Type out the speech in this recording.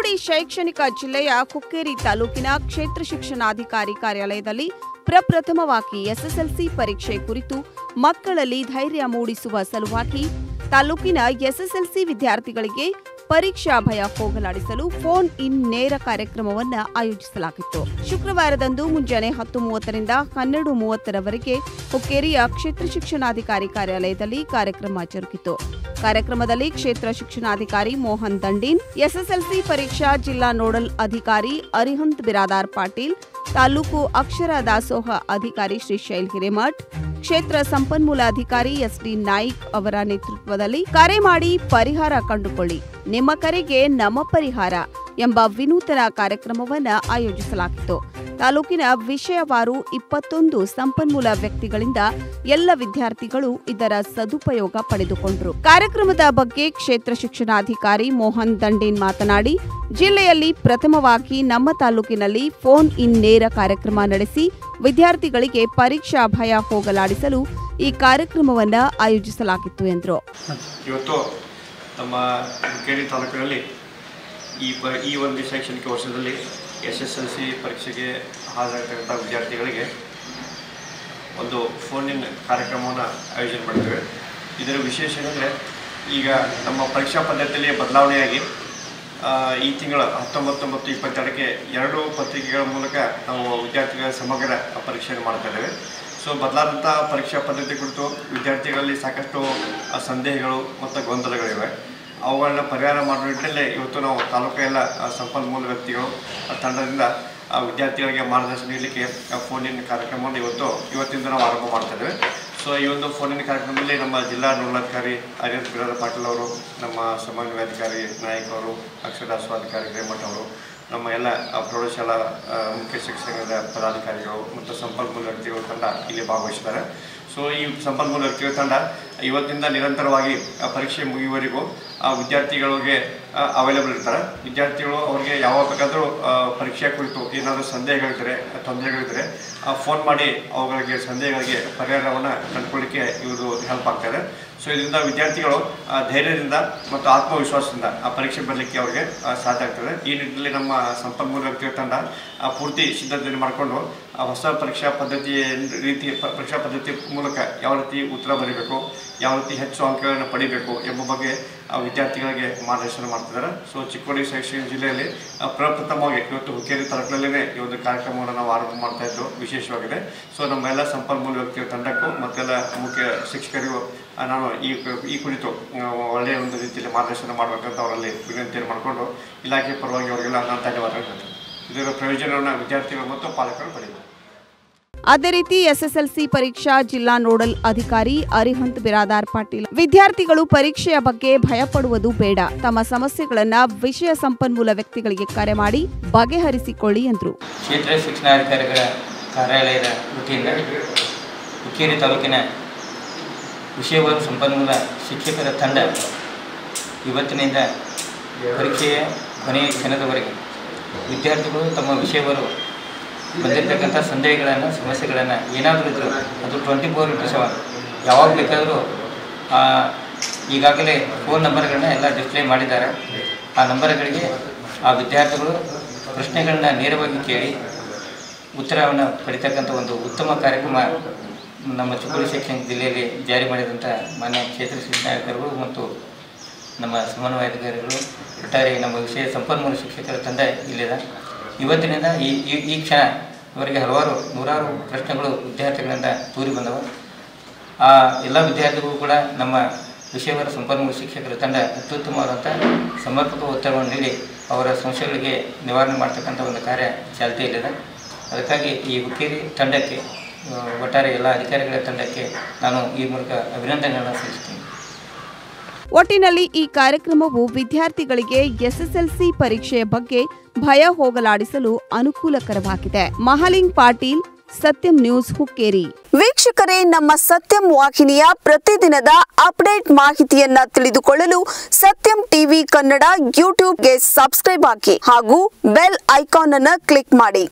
ಚಿಕ್ಕೋಡಿ ಶೈಕ್ಷಣಿಕ ಜಿಲ್ಲೆಯ ಹುಕ್ಕೇರಿ ತಾಲೂಕಿನ ಕ್ಷೇತ್ರ ಶಿಕ್ಷಣಾಧಿಕಾರಿ ಕಾರ್ಯಾಲಯದಲ್ಲಿ ಪ್ರಪ್ರಥಮವಾಗಿ ಎಸ್ಎಸ್ಎಲ್ಸಿ ಪರೀಕ್ಷೆ ಕುರಿತು ಮಕ್ಕಳಲ್ಲಿ ಧೈರ್ಯ ಮೂಡಿಸುವ ಸಲುವಾಗಿ ತಾಲೂಕಿನ ಎಸ್ಎಸ್ಎಲ್ಸಿ ವಿದ್ಯಾರ್ಥಿಗಳಿಗೆ ಪರೀಕ್ಷಾ ಭಯ ಹೋಗಲಾಡಿಸಲು ಫೋನ್ ಇನ್ ನೇರ ಕಾರ್ಯಕ್ರಮವನ್ನು ಆಯೋಜಿಸಲಾಗಿತ್ತು ಶುಕ್ರವಾರದಂದು ಮುಂಜಾನೆ ಹತ್ತು ಮೂವತ್ತರಿಂದ ಹನ್ನೆರಡು ಮೂವತ್ತರವರೆಗೆ ಹುಕ್ಕೇರಿಯ ಕ್ಷೇತ್ರ ಶಿಕ್ಷಣಾಧಿಕಾರಿ ಕಾರ್ಯಾಲಯದಲ್ಲಿ ಕಾರ್ಯಕ್ರಮ ಜರುಗಿತು ಕಾರ್ಯಕ್ರಮದಲ್ಲಿ ಕ್ಷೇತ್ರ ಶಿಕ್ಷಣಾಧಿಕಾರಿ ಮೋಹನ್ ದಂಡೀನ್ ಎಸ್ಎಸ್ಎಲ್ಸಿ ಪರೀಕ್ಷಾ ಜಿಲ್ಲಾ ನೋಡಲ್ ಅಧಿಕಾರಿ ಅರಿಹಂತ್ ಬಿರಾದಾರ್ ಪಾಟೀಲ್ ತಾಲೂಕು ಅಕ್ಷರ ದಾಸೋಹ ಅಧಿಕಾರಿ ಶ್ರೀಶೈಲ್ ಹಿರೇಮಠ್ ಕ್ಷೇತ್ರ ಸಂಪನ್ಮೂಲ ಅಧಿಕಾರಿ ಎಸ್ಡಿ ನಾಯ್ಕ್ ಅವರ ನೇತೃತ್ವದಲ್ಲಿ ಕರೆ ಮಾಡಿ ಪರಿಹಾರ ಕಂಡುಕೊಳ್ಳಿ ನಿಮ್ಮ ಕರೆಗೆ ನಮ್ಮ ಪರಿಹಾರ ಎಂಬ ವಿನೂತನ ಕಾರ್ಯಕ್ರಮವನ್ನು ಆಯೋಜಿಸಲಾಗಿತ್ತು ತಾಲೂಕಿನ ವಿಷಯವಾರು ಇಪ್ಪತ್ತೊಂದು ಸಂಪನ್ಮೂಲ ವ್ಯಕ್ತಿಗಳಿಂದ ಎಲ್ಲ ವಿದ್ಯಾರ್ಥಿಗಳು ಇದರ ಸದುಪಯೋಗ ಪಡೆದುಕೊಂಡರು ಕಾರ್ಯಕ್ರಮದ ಬಗ್ಗೆ ಕ್ಷೇತ್ರ ಶಿಕ್ಷಣಾಧಿಕಾರಿ ಮೋಹನ್ ದಂಡೇನ್ ಮಾತನಾಡಿ ಜಿಲ್ಲೆಯಲ್ಲಿ ಪ್ರಥಮವಾಗಿ ನಮ್ಮ ತಾಲೂಕಿನಲ್ಲಿ ಫೋನ್ ಇನ್ ನೇರ ಕಾರ್ಯಕ್ರಮ ನಡೆಸಿ ವಿದ್ಯಾರ್ಥಿಗಳಿಗೆ ಪರೀಕ್ಷಾ ಭಯ ಹೋಗಲಾಡಿಸಲು ಈ ಕಾರ್ಯಕ್ರಮವನ್ನು ಆಯೋಜಿಸಲಾಗಿತ್ತು ಎಂದರು ಇವತ್ತು ನಮ್ಮ ಹುಕ್ಕೇರಿ ತಾಲೂಕಿನಲ್ಲಿ ಈ ಪ ಈ ಒಂದು ಶೈಕ್ಷಣಿಕ ವರ್ಷದಲ್ಲಿ ಎಸ್ ಎಸ್ ಎಲ್ ಸಿ ಪರೀಕ್ಷೆಗೆ ಹಾಜರಾಗ್ತಕ್ಕಂಥ ವಿದ್ಯಾರ್ಥಿಗಳಿಗೆ ಒಂದು ಫೋನಿನ ಕಾರ್ಯಕ್ರಮವನ್ನು ಆಯೋಜನೆ ಮಾಡ್ತೇವೆ ಇದರ ವಿಶೇಷ ಏನಂದರೆ ಈಗ ನಮ್ಮ ಪರೀಕ್ಷಾ ಪದ್ಧತಿಯಲ್ಲಿ ಬದಲಾವಣೆಯಾಗಿ ಆ, ಈ ತಿಂಗಳ ಹತ್ತೊಂಬತ್ತು ಮತ್ತು ಇಪ್ಪತ್ತೆರಡಕ್ಕೆ ಎರಡು ಪತ್ರಿಕೆಗಳ ಮೂಲಕ ನಾವು ವಿದ್ಯಾರ್ಥಿಗಳ ಸಮಗ್ರ ಪರೀಕ್ಷೆಯನ್ನು ಮಾಡ್ತಾ ಇದ್ದೇವೆ ಸೊ ಬದಲಾದಂಥ ಪರೀಕ್ಷಾ ಪದ್ಧತಿ ಕುರಿತು ವಿದ್ಯಾರ್ಥಿಗಳಲ್ಲಿ ಸಾಕಷ್ಟು ಆ, ಸಂದೇಹಗಳು ಮತ್ತು ಗೊಂದಲಗಳಿವೆ ಅವುಗಳನ್ನ ಪರಿಹಾರ ಮಾಡುವ ನಿಟ್ಟಿನಲ್ಲಿ ಇವತ್ತು ನಾವು ತಾಲೂಕು ಎಲ್ಲ ಆ, ಸಂಪನ್ಮೂಲ ವ್ಯಕ್ತಿಗಳು ಆ, ತಂಡದಿಂದ ಆ ವಿದ್ಯಾರ್ಥಿಗಳಿಗೆ ಮಾರ್ಗದರ್ಶನ ನೀಡಲಿಕ್ಕೆ ಆ ಫೋನಿನ ಕಾರ್ಯಕ್ರಮವನ್ನು ಇವತ್ತು ಇವತ್ತಿಂದ ನಾವು ಆರಂಭ ಮಾಡ್ತಾ ಇದ್ದೇವೆ ಸೊ ಈ ಒಂದು ಫೋನಿನ ಕಾರ್ಯಕ್ರಮದಲ್ಲಿ ನಮ್ಮ ಜಿಲ್ಲಾ ನೋಡಲಾಧಿಕಾರಿ ಅರಿಯತ್ ಬಿರಾದ ಪಾಟೀಲ್ ಅವರು ನಮ್ಮ ಸಮನ್ವಯಾಧಿಕಾರಿ ನಾಯಕ್ ಅವರು ಅಕ್ಷರದಾಸೋಧಿಕಾರಿ ಹಿರೇಮಠ ಅವರು ನಮ್ಮ ಎಲ್ಲ ಆ, ಪ್ರೌಢಶಾಲಾ ಆ, ಮುಖ್ಯ ಶಿಕ್ಷಕರ ಪದಾಧಿಕಾರಿಗಳು ಮತ್ತು ಸಂಪನ್ಮೂಲ ವ್ಯಕ್ತಿಗಳ ತಂಡ ಇಲ್ಲಿ ಭಾಗವಹಿಸಿದ್ದಾರೆ ಸೊ ಈ ಸಂಪನ್ಮೂಲ ವ್ಯಕ್ತಿಗಳ ತಂಡ ಇವತ್ತಿಂದ ನಿರಂತರವಾಗಿ ಆ ಪರೀಕ್ಷೆ ಮುಗಿಯುವವರೆಗೂ ಆ ವಿದ್ಯಾರ್ಥಿಗಳಿಗೆ ಅವೈಲೇಬಲ್ ಇರ್ತಾರೆ ವಿದ್ಯಾರ್ಥಿಗಳು ಅವರಿಗೆ ಯಾವಾಗ ಬೇಕಾದರೂ ಆ, ಪರೀಕ್ಷೆ ಕುರಿತು ಏನಾದರೂ ಸಂದೇಹಗಳಿದ್ದರೆ ತೊಂದರೆಗಳಿದ್ದರೆ ಫೋನ್ ಮಾಡಿ ಅವುಗಳಿಗೆ ಸಂದೇಹಗಳಿಗೆ ಪರಿಹಾರವನ್ನು ಕಂಡುಕೊಳ್ಳಿಕ್ಕೆ ಇವರು ಹೆಲ್ಪ್ ಆಗ್ತಾರೆ ಸೊ ಇದರಿಂದ ವಿದ್ಯಾರ್ಥಿಗಳು ಆ, ಧೈರ್ಯದಿಂದ ಮತ್ತು ಆತ್ಮವಿಶ್ವಾಸದಿಂದ ಆ ಪರೀಕ್ಷೆ ಬರಲಿಕ್ಕೆ ಅವರಿಗೆ ಆ, ಸಾಧ್ಯ ಆಗ್ತದೆ ಈ ನಿಟ್ಟಿನಲ್ಲಿ ನಮ್ಮ ಸಂಪನ್ಮೂಲ ವ್ಯಕ್ತಿಗಳ ತಂಡ ಆ, ಪೂರ್ತಿ ಸಿದ್ಧತೆಯನ್ನು ಮಾಡಿಕೊಂಡು ಆ ಹೊಸ ಪರೀಕ್ಷಾ ಪದ್ಧತಿ ರೀತಿ ಪ- ಪರೀಕ್ಷಾ ಪದ್ಧತಿ ಮೂಲಕ ಯಾವ ರೀತಿ ಉತ್ತರ ಬರೀಬೇಕು ಯಾವ ರೀತಿ ಹೆಚ್ಚು ಅಂಕಗಳನ್ನು ಪಡಿಬೇಕು ಎಂಬ ಬಗ್ಗೆ ಆ ವಿದ್ಯಾರ್ಥಿಗಳಿಗೆ ಮಾರ್ಗದರ್ಶನ ಮಾಡ್ತಿದ್ದಾರೆ ಸೊ ಚಿಕ್ಕೋಡಿ ಶೈಕ್ಷಣಿಕ ಜಿಲ್ಲೆಯಲ್ಲಿ ಆ, ಪ್ರಪ್ರಥಮವಾಗಿ ಇವತ್ತು ಹುಕ್ಕೇರಿ ತಾಲೂಕಿನಲ್ಲೇ ಈ ಒಂದು ಕಾರ್ಯಕ್ರಮವನ್ನು ನಾವು ಆರಂಭ ಮಾಡ್ತಾ ಇದ್ದು ವಿಶೇಷವಾಗಿದೆ ಸೊ ನಮ್ಮ ಎಲ್ಲ ಸಂಪನ್ಮೂಲ ವ್ಯಕ್ತಿಗಳ ತಂಡಕ್ಕೂ ಮತ್ತೆಲ್ಲ ಮುಖ್ಯ ಶಿಕ್ಷಕರಿಗೂ ಆ, ನಾನು ಈ ಈ ಕುರಿತು ಆ, ಒಳ್ಳೆಯ ಒಂದು ರೀತಿಯಲ್ಲಿ ಮಾರ್ಗದರ್ಶನ ಮಾಡಬೇಕಂತ ಅವರಲ್ಲಿ ವಿನಂತಿಯನ್ನು ಮಾಡಿಕೊಂಡು ಇಲಾಖೆ ಪರವಾಗಿ ಅವರಿಗೆಲ್ಲ ನಾನು ಧನ್ಯವಾದಗಳು ಹೇಳ್ತೇನೆ ಇದರ ಪ್ರಯೋಜನವನ್ನು ವಿದ್ಯಾರ್ಥಿಗಳು ಮತ್ತು ಪಾಲಕರು ಪಡೆಯಬೇಕು ಅದೇ ರೀತಿ ಎಸ್ಎಸ್ಎಲ್ಸಿ ಪರೀಕ್ಷಾ ಜಿಲ್ಲಾ ನೋಡಲ್ ಅಧಿಕಾರಿ ಅರಿಹಂತ್ ಬಿರಾದಾರ್ ಪಾಟೀಲ್ ವಿದ್ಯಾರ್ಥಿಗಳು ಪರೀಕ್ಷೆಯ ಬಗ್ಗೆ ಭಯಪಡುವುದು ಬೇಡ ತಮ್ಮ ಸಮಸ್ಯೆಗಳನ್ನ ವಿಷಯ ಸಂಪನ್ಮೂಲ ವ್ಯಕ್ತಿಗಳಿಗೆ ಕರೆ ಮಾಡಿ ಬಗೆಹರಿಸಿಕೊಳ್ಳಿ ಎಂದರು ಕ್ಷೇತ್ರ ಶಿಕ್ಷಣಾಧಿಕಾರಿಗಳ ಕಾರ್ಯಾಲಯದ ವತಿಯಿಂದ ಹುಕ್ಕೇರಿ ತಾಲೂಕಿನ ವಿಷಯವಾರು ಸಂಪನ್ಮೂಲ ಶಿಕ್ಷಕರ ತಂಡ ಇವತ್ತಿನಿಂದ ಪರೀಕ್ಷೆಯ ಕೊನೆಯ ಕ್ಷಣದವರೆಗೆ ವಿದ್ಯಾರ್ಥಿಗಳು ತಮ್ಮ ವಿಷಯವರು ಬಂದಿರತಕ್ಕಂಥ ಸಂದೇಹಗಳನ್ನು ಸಮಸ್ಯೆಗಳನ್ನು ಏನಾದರೂ ಇದ್ದರೂ ಅದು ಟ್ವೆಂಟಿ ಫೋರ್ ಇಂಟು ಸೆವೆನ್ ಯಾವಾಗ ಬೇಕಾದರೂ ಆ, ಈಗಾಗಲೇ ಫೋನ್ ನಂಬರ್ಗಳನ್ನ ಎಲ್ಲ ಡಿಸ್ಪ್ಲೇ ಮಾಡಿದ್ದಾರೆ ಆ ನಂಬರ್ಗಳಿಗೆ ಆ ವಿದ್ಯಾರ್ಥಿಗಳು ಪ್ರಶ್ನೆಗಳನ್ನ ನೇರವಾಗಿ ಕೇಳಿ ಉತ್ತರವನ್ನು ಪಡಿತಕ್ಕಂಥ ಒಂದು ಉತ್ತಮ ಕಾರ್ಯಕ್ರಮ ನಮ್ಮ ಚಿಕ್ಕೋಡಿ ಶಿಕ್ಷಣ ಜಿಲ್ಲೆಯಲ್ಲಿ ಜಾರಿ ಮಾಡಿದಂಥ ಮಾನ್ಯ ಕ್ಷೇತ್ರ ಶಿಕ್ಷಣಾಧಿಕಾರಿಗಳು ಮತ್ತು ನಮ್ಮ ಸಮನ್ವಯಾಧಿಕಾರಿಗಳು ಒಟ್ಟಾರೆ ನಮ್ಮ ವಿಷಯ ಸಂಪನ್ಮೂಲ ಶಿಕ್ಷಕರ ತಂಡ ಇಲ್ಲಿದೆ ಇವತ್ತಿನಿಂದ ಈ ಈ- ಈ ಕ್ಷಣ ಇವರಿಗೆ ಹಲವಾರು ನೂರಾರು ಪ್ರಶ್ನೆಗಳು ವಿದ್ಯಾರ್ಥಿಗಳಿಂದ ತೂರಿ ಬಂದವು ಆ ಎಲ್ಲ ವಿದ್ಯಾರ್ಥಿಗಳು ಕೂಡ ನಮ್ಮ ವಿಷಯವರ ಸಂಪನ್ಮೂಲ ಶಿಕ್ಷಕರ ತಂಡ ಅತ್ಯುತ್ತಮವಾದಂಥ ಸಮರ್ಪಕ ಉತ್ತರವನ್ನು ನೀಡಿ ಅವರ ಸಂಶಯಗಳಿಗೆ ನಿವಾರಣೆ ಮಾಡ್ತಕ್ಕಂಥ ಒಂದು ಕಾರ್ಯ ಚಾಲ್ತಿಯಲ್ಲಿದೆ ಅದಕ್ಕಾಗಿ ಈ ಹುಕ್ಕೇರಿ ತಂಡಕ್ಕೆ ಆ, ಒಟ್ಟಾರೆ ಎಲ್ಲ ಅಧಿಕಾರಿಗಳ ತಂಡಕ್ಕೆ ನಾನು ಈ ಮೂಲಕ ಅಭಿನಂದನೆಗಳನ್ನು ಸಲ್ಲಿಸ್ತೀನಿ ಒಟ್ಟಿನಲ್ಲಿ ಈ ಕಾರ್ಯಕ್ರಮವು ವಿದ್ಯಾರ್ಥಿಗಳಿಗೆ ಎಸ್ಎಸ್ಎಲ್ಸಿ ಪರೀಕ್ಷೆಯ ಬಗ್ಗೆ ಭಯ ಹೋಗಲಾಡಿಸಲು ಅನುಕೂಲಕರವಾಗಿದೆ ಮಹಾಲಿಂಗ್ ಪಾಟೀಲ್ ಸತ್ಯಂ ನ್ಯೂಸ್ ಹುಕ್ಕೇರಿ ವೀಕ್ಷಕರೇ ನಮ್ಮ ಸತ್ಯಂ ವಾಹಿನಿಯ ಪ್ರತಿದಿನದ ಅಪ್ಡೇಟ್ ಮಾಹಿತಿಯನ್ನ ತಿಳಿದುಕೊಳ್ಳಲು ಸತ್ಯಂ ಟಿವಿ ಕನ್ನಡ ಯೂಟ್ಯೂಬ್ಗೆ ಸಬ್ಸ್ಕ್ರೈಬ್ ಹಾಕಿ ಹಾಗೂ ಬೆಲ್ ಐಕಾನ್ ಅನ್ನು ಕ್ಲಿಕ್ ಮಾಡಿ